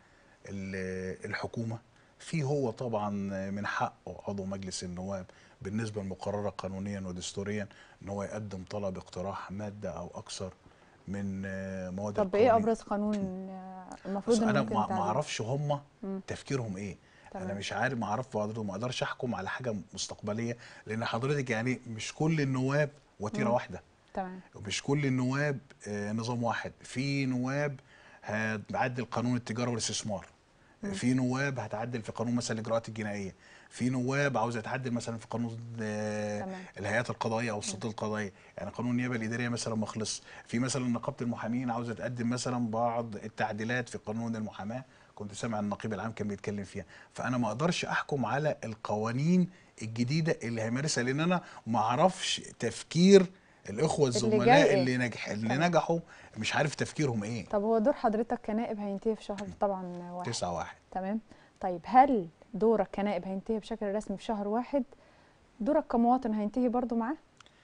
ال- الحكومه في هو طبعا من حقه عضو مجلس النواب بالنسبه للمقرره قانونيا ودستوريا ان هو يقدم طلب اقتراح ماده او اكثر من آه، مواد طب ايه القوانين. ابرز قانون آه، بس المفروض انا انه ممكن ما ما تعديل؟ اعرفش هم مم. تفكيرهم ايه انا تمام. مش عارف ما اعرف حضرتك ما اقدرش احكم على حاجه مستقبليه لان حضرتك يعني مش كل النواب وتيره مم. واحده تمام ومش كل النواب آه، نظام واحد في نواب هتعدل قانون التجاره والاستثمار في نواب هتعدل في قانون مثلا الاجراءات الجنائيه في نواب عاوزه تعدل مثلا في قانون آه، تمام. الهيئات القضائيه او السلطات القضائيه يعني قانون النيابه الاداريه مثلا ما خلص في مثلا نقابه المحامين عاوزه تقدم مثلا بعض التعديلات في قانون المحاماه كنت سامع النقيب العام كان بيتكلم فيها فانا ما اقدرش احكم على القوانين الجديده اللي هيمارسها لان انا ما اعرفش تفكير الاخوه اللي جاي الزملاء إيه؟ اللي نجح اللي تمام. نجحوا مش عارف تفكيرهم ايه طب هو دور حضرتك كنائب هينتهي في شهر طبعا واحد تسعة واحد تمام طيب هل دورك كنائب هينتهي بشكل رسمي في شهر واحد دورك كمواطن هينتهي برضو معاه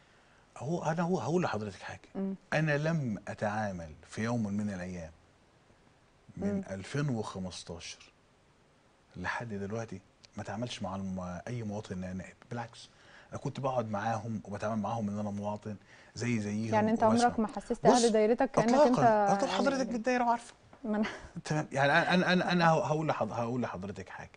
هو انا هو هقول لحضرتك حاجه مم. انا لم اتعامل في يوم من الايام من مم. 2015 لحد دلوقتي ما اتعاملش مع الم... اي مواطن نائب بالعكس انا كنت بقعد معاهم وبتعامل معاهم ان انا مواطن زي زيهم يعني انت وبسمع. عمرك ما حسست بص، اهل دايرتك كانك اطلاقا انت آه، طب يعني- حضرتك بالدايره وعارفه ما أنا- تمام يعني انا انا انا هقول لحض... هقول لحضرتك حاجه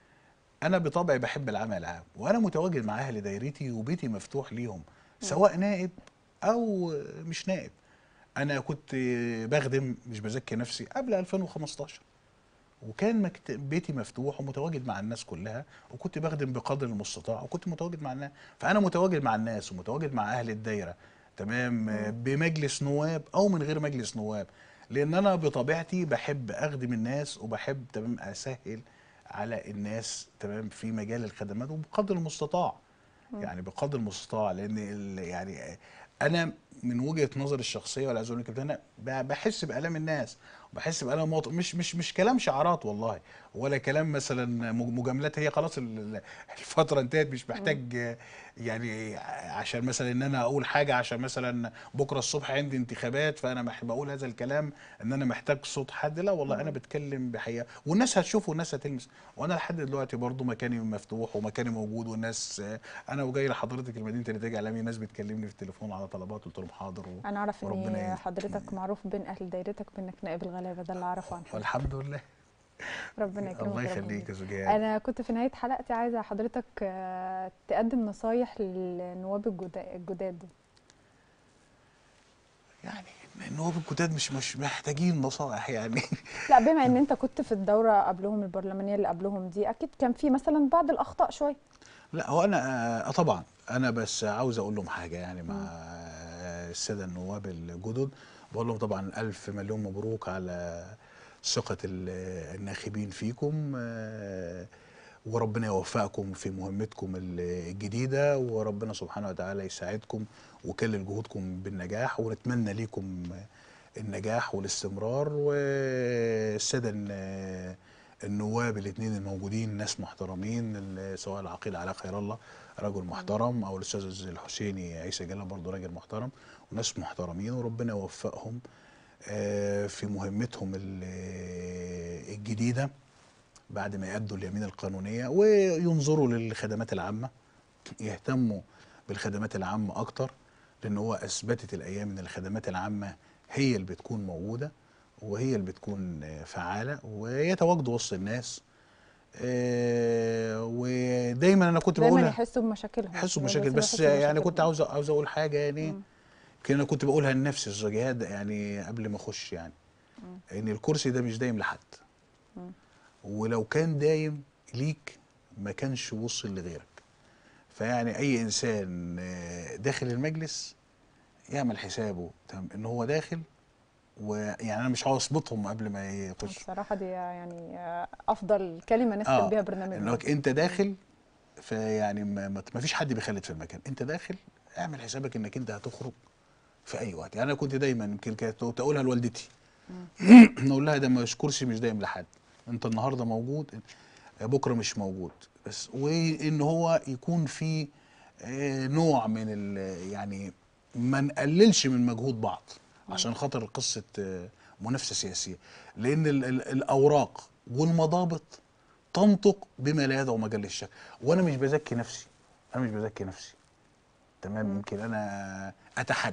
انا بطبعي بحب العمل العام وانا متواجد مع اهل دايرتي وبيتي مفتوح ليهم سواء نائب او مش نائب انا كنت بخدم مش بزكي نفسي قبل 2015 وكان مكت... بيتي مفتوح ومتواجد مع الناس كلها وكنت بخدم بقدر المستطاع وكنت متواجد مع الناس فانا متواجد مع الناس ومتواجد مع اهل الدايره تمام آه، بمجلس نواب او من غير مجلس نواب لان انا بطبيعتي بحب اخدم الناس وبحب تمام اسهل على الناس تمام في مجال الخدمات وبقدر المستطاع يعني بقدر المستطاع لان ال- يعني انا من وجهه نظري الشخصيه ولا عايز اقول لك انا ب- بحس بالام الناس وبحس بالام المواطن مش مش مش كلام شعارات والله ولا كلام مثلا مج- مجاملات هي خلاص ال- ال- الفتره انتهت مش محتاج آه، يعني عشان مثلا ان انا اقول حاجه عشان مثلا بكره الصبح عندي انتخابات فانا مح- بقول هذا الكلام ان انا محتاج صوت حد لا والله انا بتكلم بحقيقه والناس هتشوف والناس هتلمس وانا لحد دلوقتي برضو مكاني مفتوح ومكاني موجود والناس آه، انا وجاي لحضرتك المدينه الانتاج اعلامي ناس بتكلمني في التليفون على طلبات قلت لهم حاضر و... انا اعرف وربنا ان يهديك. حضرتك معروف بين اهل دايرتك بانك نائب الغلابه ده اللي اعرفه عن حضرتك والحمد لله ربنا يكرمك الله يا رب يخليك يا ويهديك. زجاج انا كنت في نهايه حلقتي عايزه حضرتك آه، تقدم نصايح للنواب الجدا- الجداد دول يعني النواب الجداد مش مش محتاجين نصائح يعني لا بما ان انت كنت في الدوره قبلهم البرلمانيه اللي قبلهم دي اكيد كان في مثلا بعض الاخطاء شويه لا هو انا آه طبعا انا بس عاوز اقول لهم حاجه يعني مع آه، الساده النواب الجدد بقول لهم طبعا الف مليون مبروك على ثقه ال- الناخبين فيكم آه، وربنا يوفقكم في مهمتكم الجديده وربنا سبحانه وتعالى يساعدكم ويكلل جهودكم بالنجاح ونتمنى ليكم النجاح والاستمرار والساده الن- النواب الاثنين الموجودين ناس محترمين ال- سواء العقيد علاء خير الله رجل محترم او الاستاذ الحسيني عيسى جلال برضه راجل محترم وناس محترمين وربنا يوفقهم آه، في مهمتهم ال- الجديده بعد ما يأدوا اليمين القانونيه وينظروا للخدمات العامه يهتموا بالخدمات العامه اكتر لان هو اثبتت الايام ان الخدمات العامه هي اللي بتكون موجوده وهي اللي بتكون آه، فعاله ويتواجدوا وسط الناس آه، ودايما انا كنت دايما بقولها يحسوا بمشاكلهم يحسوا يعني بمشاكل بس يحسوا يعني كنت بمشاكلهم. عاوز عاوز اقول حاجه يعني مم. يمكن انا كنت بقولها لنفسي الجهاد يعني قبل ما اخش يعني ان الكرسي ده مش دايم لحد مم. ولو كان دايم ليك ما كانش وصل لغيرك فيعني اي انسان آه، داخل المجلس يعمل حسابه تمام ان هو داخل ويعني انا مش عاوز اصبطهم قبل ما يخش بصراحه دي يعني افضل كلمه نختم آه، بيها برنامجنا انك انت داخل فيعني ما, ما ما فيش حد بيخلد في المكان انت داخل اعمل حسابك انك انت هتخرج في اي وقت يعني انا كنت دايما يمكن كانت اقولها لوالدتي نقول لها ده مش كرسي مش دايم لحد انت النهارده موجود بكره مش موجود بس وان هو يكون في آه، نوع من ال- يعني ما نقللش من مجهود بعض عشان خاطر قصه آه، منافسه سياسيه لان ال- ال- الاوراق والمضابط تنطق بما لا يدعو مجال للشك وانا مش بزكي نفسي انا مش بزكي نفسي تمام يمكن انا اتحدى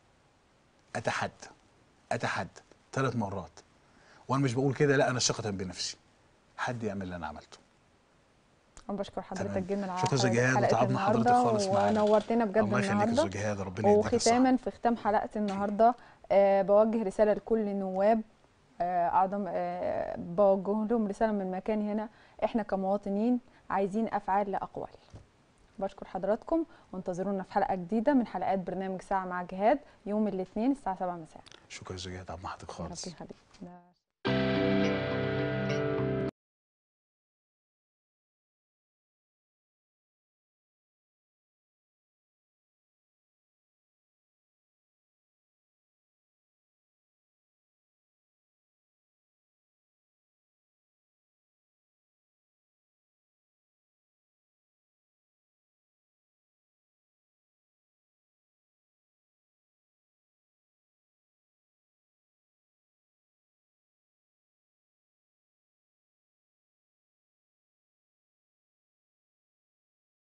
اتحدى اتحدى ثلاث مرات وانا مش بقول كده لا انا ثقه بنفسي حد يعمل اللي انا عملته انا بشكر حضرتك تمام. جدا على شكرا حلقة- جهاد حلقة وتعبنا حضرتك النهاردة خالص معانا. ونورتنا بجد الله يخليك يا النهارده استاذ جهاد ربنا يديك الصحه وختاما في ختام حلقه النهارده آه بوجه رساله لكل النواب آه اعظم آه بوجه لهم رساله من مكان هنا احنا كمواطنين عايزين افعال لا اقوال بشكر حضراتكم وانتظرونا في حلقه جديده من حلقات برنامج ساعه مع جهاد يوم الاثنين الساعه 7 مساء شكرا يا استاذ جهاد عبد حضرتك يا رب خالص يخليك ده